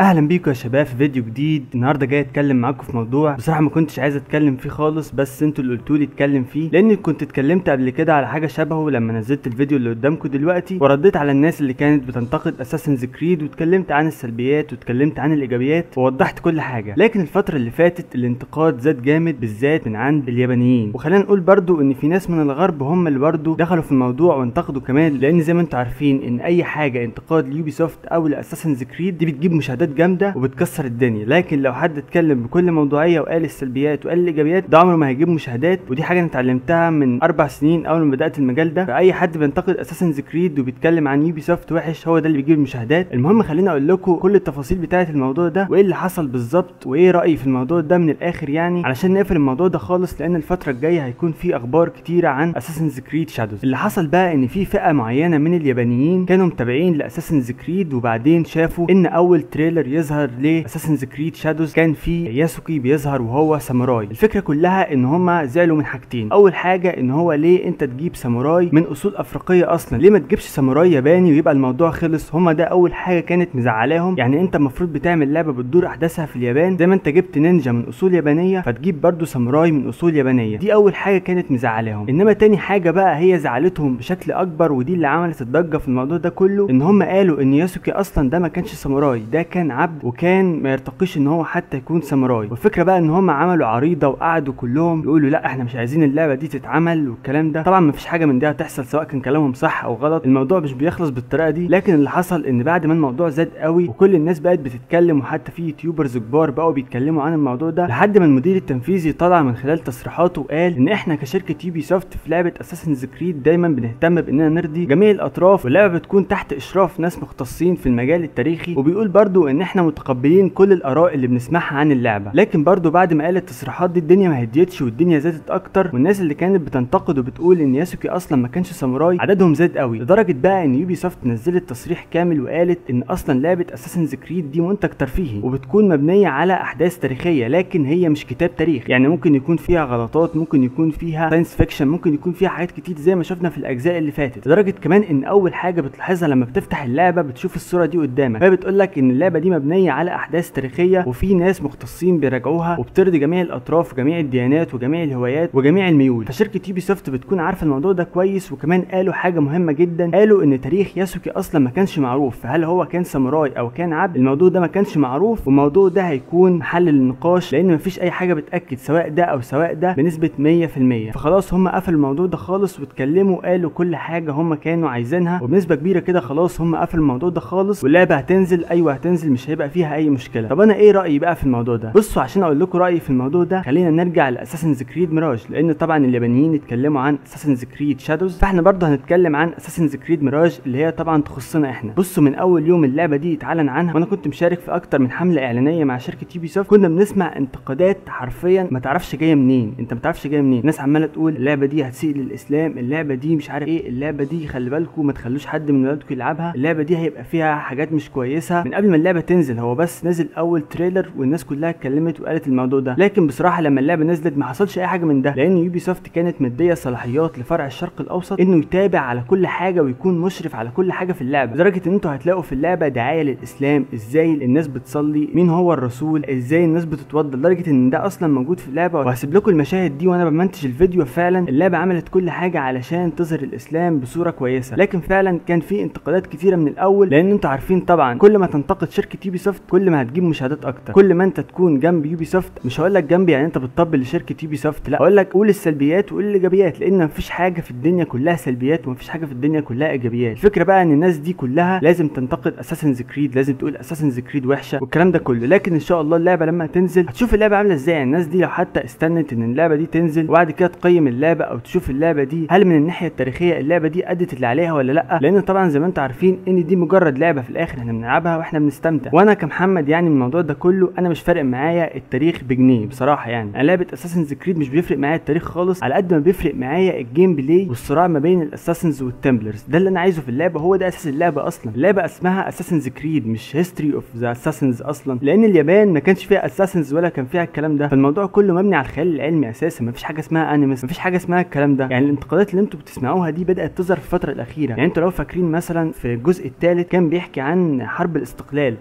اهلا بيكم يا شباب في فيديو جديد النهارده جاي اتكلم معاكم في موضوع بصراحه ما كنتش عايز اتكلم فيه خالص بس انتوا اللي قلتوا لي اتكلم فيه لاني كنت اتكلمت قبل كده على حاجه شبهه لما نزلت الفيديو اللي قدامكم دلوقتي ورديت على الناس اللي كانت بتنتقد اساسنز كريد واتكلمت عن السلبيات واتكلمت عن الايجابيات ووضحت كل حاجه لكن الفتره اللي فاتت الانتقاد زاد جامد بالذات من عند اليابانيين وخلينا نقول برضو ان في ناس من الغرب هم اللي برضو دخلوا في الموضوع وانتقدوا كمان لان زي ما انتوا عارفين ان اي حاجه انتقاد ليوبي سوفت او لاساسنز كريد دي بتجيب مشاهدات جامده وبتكسر الدنيا لكن لو حد اتكلم بكل موضوعيه وقال السلبيات وقال الايجابيات ده عمره ما هيجيب مشاهدات ودي حاجه انا اتعلمتها من اربع سنين اول ما بدات المجال ده فاي حد بينتقد اساسنز كريد وبيتكلم عن يوبي سوفت وحش هو ده اللي بيجيب المشاهدات المهم خليني اقول لكم كل التفاصيل بتاعه الموضوع ده وايه اللي حصل بالظبط وايه رايي في الموضوع ده من الاخر يعني علشان نقفل الموضوع ده خالص لان الفتره الجايه هيكون في اخبار كتيره عن اساسنز كريد شادوز اللي حصل بقى ان في فئه معينه من اليابانيين كانوا متابعين لاساسنز كريد وبعدين شافوا ان اول تريلر يظهر لاساسنز كريد شادوز كان في ياسوكي بيظهر وهو ساموراي الفكره كلها ان هما زعلوا من حاجتين اول حاجه ان هو ليه انت تجيب ساموراي من اصول افريقيه اصلا ليه ما تجيبش ساموراي ياباني ويبقى الموضوع خلص هما ده اول حاجه كانت مزعلاهم يعني انت المفروض بتعمل لعبه بتدور احداثها في اليابان زي ما انت جبت نينجا من اصول يابانيه فتجيب برضو ساموراي من اصول يابانيه دي اول حاجه كانت مزعلاهم انما تاني حاجه بقى هي زعلتهم بشكل اكبر ودي اللي عملت الضجه في الموضوع ده كله ان هم قالوا ان ياسوكي اصلا ده ما كانش ساموراي ده كان عبد وكان ما يرتقيش ان هو حتى يكون ساموراي والفكره بقى ان هم عملوا عريضه وقعدوا كلهم يقولوا لا احنا مش عايزين اللعبه دي تتعمل والكلام ده طبعا ما فيش حاجه من دي هتحصل سواء كان كلامهم صح او غلط الموضوع مش بيخلص بالطريقه دي لكن اللي حصل ان بعد ما الموضوع زاد قوي وكل الناس بقت بتتكلم وحتى في يوتيوبرز كبار بقوا بيتكلموا عن الموضوع ده لحد ما المدير التنفيذي طلع من خلال تصريحاته وقال ان احنا كشركه يوبي سوفت في لعبه اساسنز كريد دايما بنهتم باننا نرضي جميع الاطراف واللعبه بتكون تحت اشراف ناس مختصين في المجال التاريخي وبيقول برضو ان احنا متقبلين كل الاراء اللي بنسمعها عن اللعبه لكن برضو بعد ما قال التصريحات دي الدنيا ما هديتش والدنيا زادت اكتر والناس اللي كانت بتنتقد وبتقول ان ياسوكي اصلا ما كانش ساموراي عددهم زاد قوي لدرجه بقى ان يوبي سوفت نزلت تصريح كامل وقالت ان اصلا لعبه اساسنز كريد دي منتج ترفيهي وبتكون مبنيه على احداث تاريخيه لكن هي مش كتاب تاريخ يعني ممكن يكون فيها غلطات ممكن يكون فيها ساينس فيكشن ممكن يكون فيها حاجات كتير زي ما شفنا في الاجزاء اللي فاتت لدرجه كمان ان اول حاجه بتلاحظها لما بتفتح اللعبه بتشوف الصوره دي قدامك فهي بتقول لك ان اللعبه دي مبنيه على احداث تاريخيه وفي ناس مختصين بيراجعوها وبترضي جميع الاطراف وجميع الديانات وجميع الهوايات وجميع الميول فشركه يوبي سوفت بتكون عارفه الموضوع ده كويس وكمان قالوا حاجه مهمه جدا قالوا ان تاريخ ياسوكي اصلا ما كانش معروف فهل هو كان ساموراي او كان عبد الموضوع ده ما كانش معروف والموضوع ده هيكون محل للنقاش لان مفيش اي حاجه بتاكد سواء ده او سواء ده بنسبه 100% فخلاص هم قفلوا الموضوع ده خالص واتكلموا قالوا كل حاجه هم كانوا عايزينها وبنسبه كبيره كده خلاص هم قفلوا الموضوع ده خالص واللعبه هتنزل ايوه هتنزل مش هيبقى فيها اي مشكله طب انا ايه رايي بقى في الموضوع ده بصوا عشان اقول لكم رايي في الموضوع ده خلينا نرجع لاساسنز كريد ميراج لان طبعا اليابانيين اتكلموا عن اساسنز كريد شادوز فاحنا برضه هنتكلم عن اساسنز كريد ميراج اللي هي طبعا تخصنا احنا بصوا من اول يوم اللعبه دي اتعلن عنها وانا كنت مشارك في اكتر من حمله اعلانيه مع شركه يوبي سوفت كنا بنسمع انتقادات حرفيا ما تعرفش جايه منين انت ما تعرفش جايه منين ناس عماله تقول اللعبه دي هتسيء للاسلام اللعبه دي مش عارف ايه اللعبه دي خلي بالكم ما تخلوش حد من ولادكم يلعبها اللعبه دي هيبقى فيها حاجات مش كويسه من قبل ما اللعبه تنزل هو بس نزل اول تريلر والناس كلها اتكلمت وقالت الموضوع ده لكن بصراحه لما اللعبه نزلت ما حصلش اي حاجه من ده لان يوبي سوفت كانت مديه صلاحيات لفرع الشرق الاوسط انه يتابع على كل حاجه ويكون مشرف على كل حاجه في اللعبه لدرجه ان انتوا هتلاقوا في اللعبه دعايه للاسلام ازاي الناس بتصلي مين هو الرسول ازاي الناس بتتوضى لدرجه ان ده اصلا موجود في اللعبه وهسيب لكم المشاهد دي وانا بمنتج الفيديو فعلا اللعبه عملت كل حاجه علشان تظهر الاسلام بصوره كويسه لكن فعلا كان في انتقادات كتيره من الاول لان انتوا عارفين طبعا كل ما تنتقد شركه يوبي سوفت كل ما هتجيب مشاهدات اكتر كل ما انت تكون جنب يوبي سوفت مش هقول لك جنب يعني انت بتطبل لشركه يوبي سوفت لا هقول لك قول السلبيات وقول الايجابيات لان مفيش حاجه في الدنيا كلها سلبيات ومفيش حاجه في الدنيا كلها ايجابيات الفكره بقى ان الناس دي كلها لازم تنتقد اساسنز كريد لازم تقول اساسنز كريد وحشه والكلام ده كله لكن ان شاء الله اللعبه لما تنزل هتشوف اللعبه عامله ازاي يعني الناس دي لو حتى استنت ان اللعبه دي تنزل وبعد كده تقيم اللعبه او تشوف اللعبه دي هل من الناحيه التاريخيه اللعبه دي ادت اللي عليها ولا لا لان طبعا زي ما انتم عارفين ان دي مجرد لعبه في الاخر احنا بنلعبها واحنا بنستمتع وانا كمحمد يعني من الموضوع ده كله انا مش فارق معايا التاريخ بجنيه بصراحه يعني انا لعبه اساسنز كريد مش بيفرق معايا التاريخ خالص على قد ما بيفرق معايا الجيم بلاي والصراع ما بين الاساسنز والتمبلرز ده اللي انا عايزه في اللعبه هو ده اساس اللعبه اصلا اللعبه اسمها اساسنز كريد مش هيستوري اوف ذا اساسنز اصلا لان اليابان ما كانش فيها اساسنز ولا كان فيها الكلام ده فالموضوع كله مبني على الخيال العلمي اساسا ما فيش حاجه اسمها انيمس ما فيش حاجه اسمها الكلام ده يعني الانتقادات اللي انتوا بتسمعوها دي بدات تظهر في الفتره الاخيره يعني انتوا لو فاكرين مثلا في الجزء الثالث كان بيحكي عن حرب الاستقلال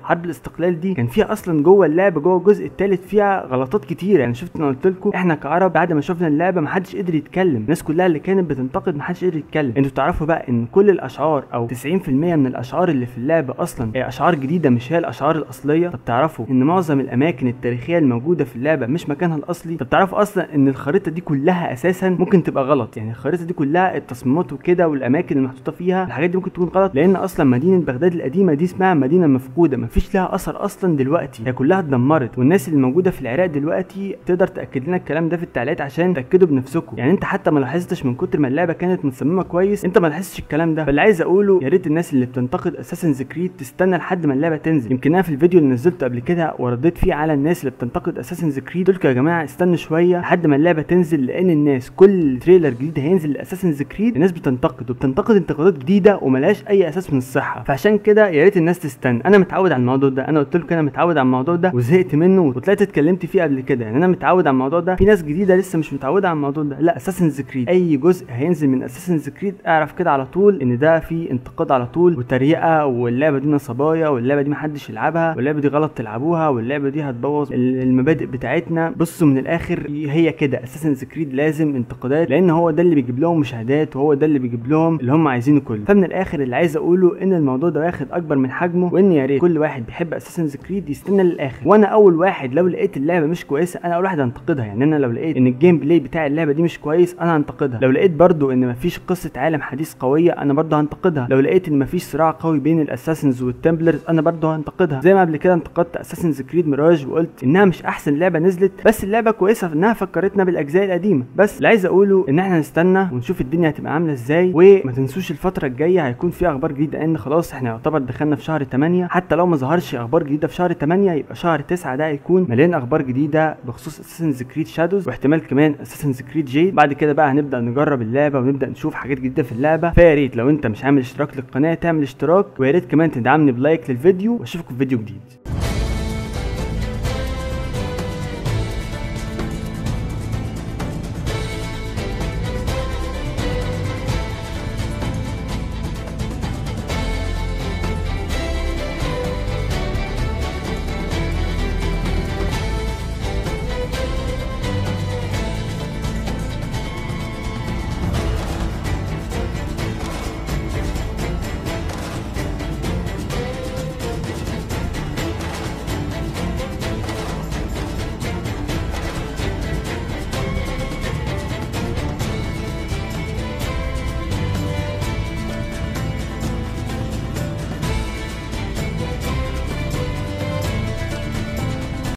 حرب الاستقلال دي كان فيها اصلا جوه اللعبه جوه الجزء الثالث فيها غلطات كتير يعني شفت انا قلت لكم احنا كعرب بعد ما شفنا اللعبه ما حدش قدر يتكلم الناس كلها اللي كانت بتنتقد ما حدش قدر يتكلم انتوا تعرفوا بقى ان كل الاشعار او 90% من الاشعار اللي في اللعبه اصلا هي اشعار جديده مش هي الاشعار الاصليه طب تعرفوا ان معظم الاماكن التاريخيه الموجوده في اللعبه مش مكانها الاصلي طب تعرفوا اصلا ان الخريطه دي كلها اساسا ممكن تبقى غلط يعني الخريطه دي كلها التصميمات وكده والاماكن المحطوطه فيها الحاجات دي ممكن تكون غلط لان اصلا مدينه بغداد القديمه دي اسمها مدينه مفقوده مفيش لها اثر اصلا دلوقتي هي كلها اتدمرت والناس اللي موجوده في العراق دلوقتي تقدر تاكد لنا الكلام ده في التعليقات عشان تاكدوا بنفسكم يعني انت حتى ما لاحظتش من كتر ما اللعبه كانت متصممه كويس انت ما لاحظتش الكلام ده فاللي عايز اقوله يا ريت الناس اللي بتنتقد اساسن كريد تستنى لحد ما اللعبه تنزل يمكن انا في الفيديو اللي نزلته قبل كده ورديت فيه على الناس اللي بتنتقد اساسن كريد قلت يا جماعه استنوا شويه لحد ما اللعبه تنزل لان الناس كل تريلر جديد هينزل لاساسن كريد الناس بتنتقد وبتنتقد انتقادات جديده وملهاش اي اساس من الصحه فعشان كده يا ريت الناس تستنى انا متعود على الموضوع ده انا قلت لكم انا متعود على الموضوع ده وزهقت منه وطلعت اتكلمت فيه قبل كده يعني انا متعود على الموضوع ده في ناس جديده لسه مش متعوده على الموضوع ده لا اساسن كريد اي جزء هينزل من اساسن كريد اعرف كده على طول ان ده في انتقاد على طول وتريقه واللعبه دي نصبايا واللعبه دي محدش يلعبها واللعبه دي غلط تلعبوها واللعبه دي هتبوظ المبادئ بتاعتنا بصوا من الاخر هي كده اساسن كريد لازم انتقادات لان هو ده اللي بيجيب لهم مشاهدات وهو ده اللي بيجيب لهم اللي هم عايزينه كله فمن الاخر اللي عايز اقوله ان الموضوع ده واخد اكبر من حجمه وان يا ريت كل واحد بيحب اساسن كريد يستنى للاخر وانا اول واحد لو لقيت اللعبه مش كويسه انا اول واحد هنتقدها يعني انا لو لقيت ان الجيم بلاي بتاع اللعبه دي مش كويس انا هنتقدها لو لقيت برضو ان مفيش قصه عالم حديث قويه انا برضو هنتقدها لو لقيت ان مفيش صراع قوي بين الاساسنز والتمبلرز انا برضو هنتقدها زي ما قبل كده انتقدت اساسنز كريد ميراج وقلت انها مش احسن لعبه نزلت بس اللعبه كويسه في انها فكرتنا بالاجزاء القديمه بس اللي عايز اقوله ان احنا نستنى ونشوف الدنيا هتبقى عامله ازاي وما تنسوش الفتره الجايه هيكون في اخبار جديده لان خلاص احنا يعتبر دخلنا في شهر 8 حتى لو ما ظهرش اخبار جديده في شهر 8 يبقى شهر 9 ده هيكون مليان اخبار جديده بخصوص اساسنز كريد شادوز واحتمال كمان اساسنز كريد جيد بعد كده بقى هنبدا نجرب اللعبه ونبدا نشوف حاجات جديده في اللعبه فيا ريت لو انت مش عامل اشتراك للقناه تعمل اشتراك ويا ريت كمان تدعمني بلايك للفيديو واشوفكم في فيديو جديد